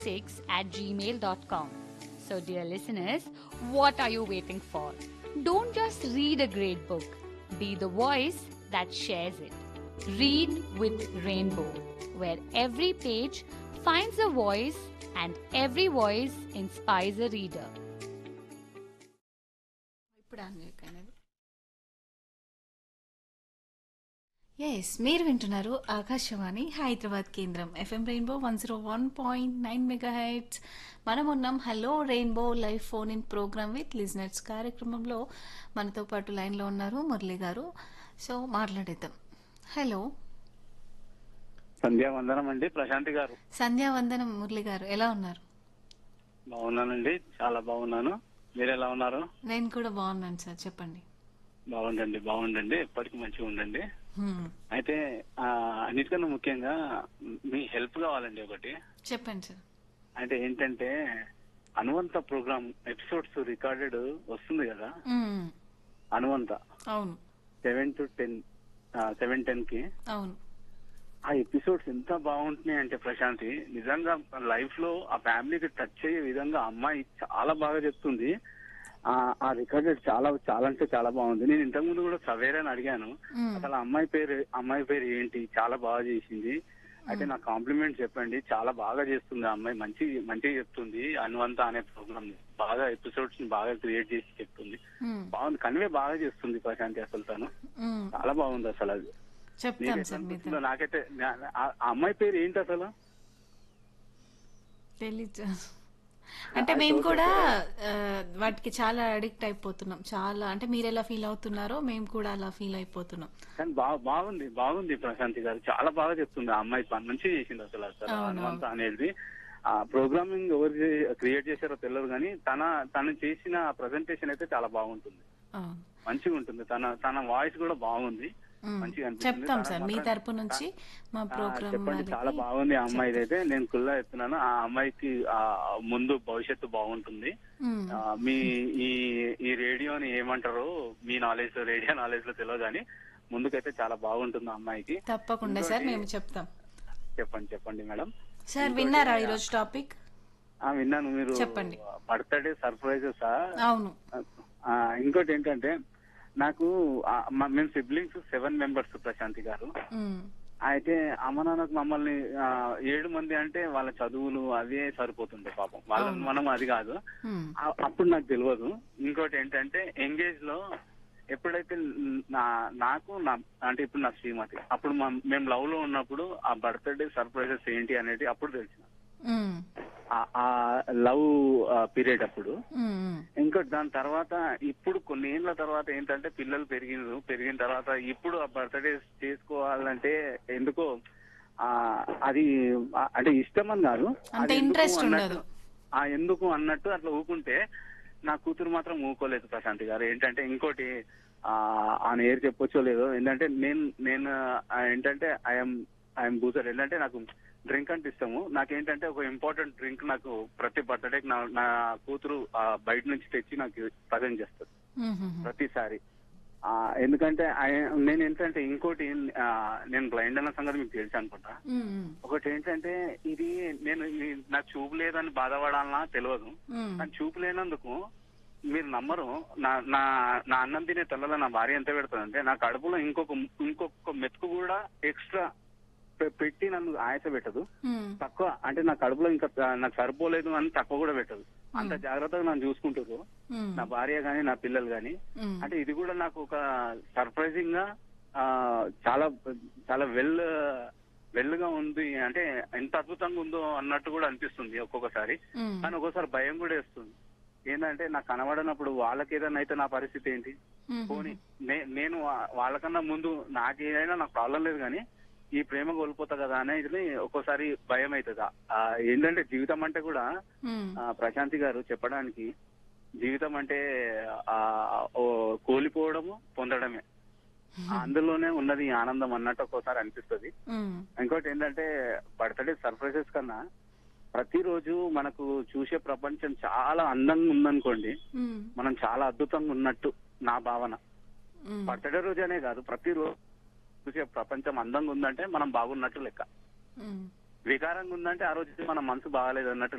6 at gmail.com. So, dear listeners, what are you waiting for? Don't just read a great book, be the voice that shares it. Read with Rainbow, where every page finds a voice and every voice inspires a reader. ఇప్పుడు on చేయకండి yes మీరు వింటున్నారు ఆకాశవాణి హైదరాబాద్ కేంద్రం FM Rainbow one zero one point nine megahertz మనం ఉన్నాం hello Rainbow live phone in programme with listeners కార్యక్రమంలో మనతో పాటు లైన్లో ఉన్నారు మురళి గారు సో మాట్లాడేద్దాం హలో సంధ్యా వందనం అండి ప్రశాంతి గారు సంధ్యావందనం మురళి గారు ఎలా ఉన్నారు బాగున్నానండి చాలా బాగున్నాను మీరు ఎలా ఉన్నారు నేను కూడా బాగున్నాను సార్ చెప్పండి బాగుండండి బాగుండండి ఎప్పటికీ మంచిగా ఉండండి హ్మ్. అయితే ఆ, అన్నిటికన్నా ముఖ్యంగా మీ హెల్ప్ కావాలండి ఒకటి చెప్పండి సార్ అంటే ఏంటంటే అనువంత ప్రోగ్రామ్ ఎపిసోడ్స్ రికార్డెడ్ వస్తుంది కదా హ్మ్. అనువంత అవును seven to ten seven ten కి అవును ఆ ఎపిసోడ్స్ ఎంత బాగుంటున్నాయి అంటే ప్రశాంతి నిజంగా లైఫ్ లో ఆ ఫ్యామిలీకి టచ్ అయ్యే విధంగా అమ్మాయి చాలా బాగా చెప్తుంది ఆ ఆ రికార్డెడ్ చాలా చాలా అంటే చాలా బాగుంది నేను ఇంతకు ముందు కూడా సవేరని అడిగాను మ్మ్. అసలు ఆ అమ్మాయి పేరు అమ్మాయి పేరు ఏంటి చాలా బాగా చేసింది అయితే నా కాంప్లిమెంట్ చెప్పండి చాలా బాగా చేస్తుంది ఆ అమ్మాయి మంచి మంచిగా చెప్తుంది అనువంత అనే ప్రోగ్రామ్ బాగా ఎపిసోడ్స్ ని బాగా క్రియేట్ చేసి చెప్తుంది హ్మ్. బాగుంది కన్వే బాగా చేస్తుంది ప్రశాంతి అసలు తను హ్మ్. చాలా బాగుంది అసలు అది చెప్తాం నీకు ఎట్లా సార్ మీతో అనిపిస్తుందో నాకైతే నా- ఆ ఆ అమ్మాయి పేరు ఏంటి అసలు తెలీదు అంటే మేము కూడా ఆ, వాటికి చాలా అడిక్ట్ అయిపోతున్నాం చాలా అంటే మీరు ఎలా ఫీల్ అవుతున్నారో మేము కూడా అలా ఫీల్ అయిపోతున్నాం కానీ బా బాగుంది బాగుంది ప్రశాంతి గారు చాలా బాగా చెప్తుంది ఆ అమ్మాయి పని మంచిగా చేసింది అసలు అసలు అవును. హనుమంత అనేది ఆ ప్రోగ్రామింగ్ ఎవరు క్రియేట్ చేశారో తెలియదు కానీ తన తను చేసిన ప్రజెంటేషన్ అయితే చాలా బాగుంటుంది అవును. మంచిగా ఉంటుంది తన తన వాయిస్ కూడా బాగుంది మ్మ్. మంచిగా అనిపిస్తుంది. చెప్తాం తన సార్ మీ మాత్రం- తరపు నుంచి మా ఆ, ప్రోగ్రామ్ చెప్పండి చాలా బాగుంది ఆ అమ్మాయి అయితే నేను కుల్లా చెప్తున్నాను ఆ అమ్మాయికి ఆ ముందు భవిష్యత్తు బాగుంటుంది ఆ, మీ ఈ ఈ రేడియోని ఏమంటారో మీ నాలెడ్జ్ రేడియో నాలెడ్జ్ లో తెలియదు కానీ ముందుకైతే చాలా బాగుంటుంది ఆ అమ్మాయికి తప్పకుండా సార్ ఇంకోటి- మేము చెప్తాం చెప్పండి చెప్పండి మేడం సార్ విన్నారా ఈరోజు టాపిక్ ఆ విన్నాను మీరు చెప్పండి. బర్త్డే సర్ప్రైజెస్ అవును ఇంకోటి ఏంటంటే నాకు ఆ, మ- మేము సిబ్లింగ్స్ సెవెన్ మెంబర్స్ ప్రశాంతి గారు మ్మ్. అయితే అమ్మ నాన్నకు మమ్మల్ని ఆ, ఏడు మంది అంటే వాళ్ళ చదువులు అవే సరిపోతుండే పాపం వాళ్ళ అవును. మనం అది కాదు మ్మ్. ఆ- అప్పుడు నాకు తెలియదు ఇంకోటి ఏంటంటే ఎంగేజ్ లో ఎప్పుడైతే నా నాకు నా అంటే ఇప్పుడు నా శ్రీమతి అప్పుడు మా- మేము లవ్ లో ఉన్నప్పుడు ఆ బర్త్డే సర్ప్రైజెస్ ఏంటి అనేది అప్పుడు తెలిసిన మ్మ్. ఆ- ఆ లవ్ పీరియడ్ అప్పుడు మ్మ్. ఇంకోటి దాని తర్వాత ఇప్పుడు కొన్ని ఏళ్ల తర్వాత ఏంటంటే పిల్లలు పెరిగినారు పెరిగిన తర్వాత ఇప్పుడు ఆ బర్త్డే చేసుకోవాలంటే ఎందుకో ఆ అది ఆ, అంటే ఇష్టం అని కాదు అంత అది ఎందుకు interest అన్నట్టు- ఉండదు. ఆ ఎందుకు అన్నట్టు అట్లా ఊకుంటే నా కూతురు మాత్రం ఊకోలేదు ప్రశాంతి గారు ఏంటంటే ఇంకోటి ఆ ఆయన ఏరు చెప్పొచ్చో లేదో ఏంటంటే నేను నేను ఆ, ఏంటంటే ఐఎమ్ ఐఎమ్ బూజర్ ఏంటంటే నాకు డ్రింక్ అంటే ఇష్టము నాకేంటంటే ఒక ఇంపార్టెంట్ డ్రింక్ నాకు ప్రతి బర్త్డేకి నా నా కూతురు ఆ, బయట నుంచి తెచ్చి నాకు ప్రజెంట్ చేస్తుంది మ్మ్. ప్రతిసారి ఆ, ఎందుకంటే ఆయన- నేను ఏంటంటే ఇంకోటి ఆ, నేను బ్లైండ్ అన్న సంగతి మీకు తెలుసు అనుకుంటా మ్మ్. ఒకటి ఏంటంటే ఇది నేను ఈ- నాకు చూపు లేదని బాధపడాలన్నా తెలియదు మ్మ్. కానీ చూపు లేనందుకు మీరు నమ్మరు నా నా నా అన్నం తినే తెల్లలో నా భార్య ఎంత పెడుతుందంటే నా కడుపులో ఇంకొక ఇంకొక మెతుకు కూడా ఎక్స్ట్రా పెట్టి నన్ను ఆయాస పెట్టదు మ్మ్. తక్కువ అంటే నా కడుపులో ఇంకా నాకు సరిపోలేదు అని తక్కువ కూడా పెట్టదు అంత జాగ్రత్తగా నన్ను చూసుకుంటారు మ్మ్. నా భార్య గాని నా పిల్లలు గాని మ్మ్. అంటే ఇది కూడా నాకు ఒక సర్ప్రైజింగ్ గా ఆ, చాలా చాలా వెల్ వెల్ గా ఉంది అంటే ఎంత అద్భుతంగా ఉందో అన్నట్టు కూడా అనిపిస్తుంది ఒక్కొక్కసారి మ్మ్. కానీ ఒక్కోసారి భయం కూడా వేస్తుంది ఏంటంటే నాకు కనబడినప్పుడు వాళ్ళకి ఏదైనా అయితే నా పరిస్థితి ఏంటి మ్మ్. పోనీ నే- నేను వా- వాళ్ళకన్నా ముందు నాకు ఏదైనా నాకు ప్రాబ్లం లేదు కానీ ఈ ప్రేమ కోల్పోతా కదా అనేది ఒక్కోసారి భయం అవుతుంది ఆ, ఏంటంటే జీవితం అంటే కూడా మ్మ్. ఆ, ప్రశాంతి గారు చెప్పడానికి జీవితం అంటే ఆ ఓ కోల్పోవడము పొందడమే అందులోనే ఉన్నది ఈ ఆనందం అన్నట్టు ఒక్కోసారి అనిపిస్తుంది మ్మ్. ఇంకోటి ఏంటంటే బర్త్డే సర్ప్రైజెస్ కన్నా ప్రతిరోజు మనకు చూసే ప్రపంచం చాలా అందంగా ఉందనుకోండి మ్మ్. మనం చాలా అద్భుతంగా ఉన్నట్టు నా భావన మ్మ్. బర్త్డే రోజనే కాదు ప్రతిరోజు చూసే ప్రపంచం అందంగా ఉందంటే మనం బాగున్నట్టు లెక్క మ్మ్. వికారంగా ఉందంటే ఆ రోజు మన మనసు బాగాలేదు అన్నట్టు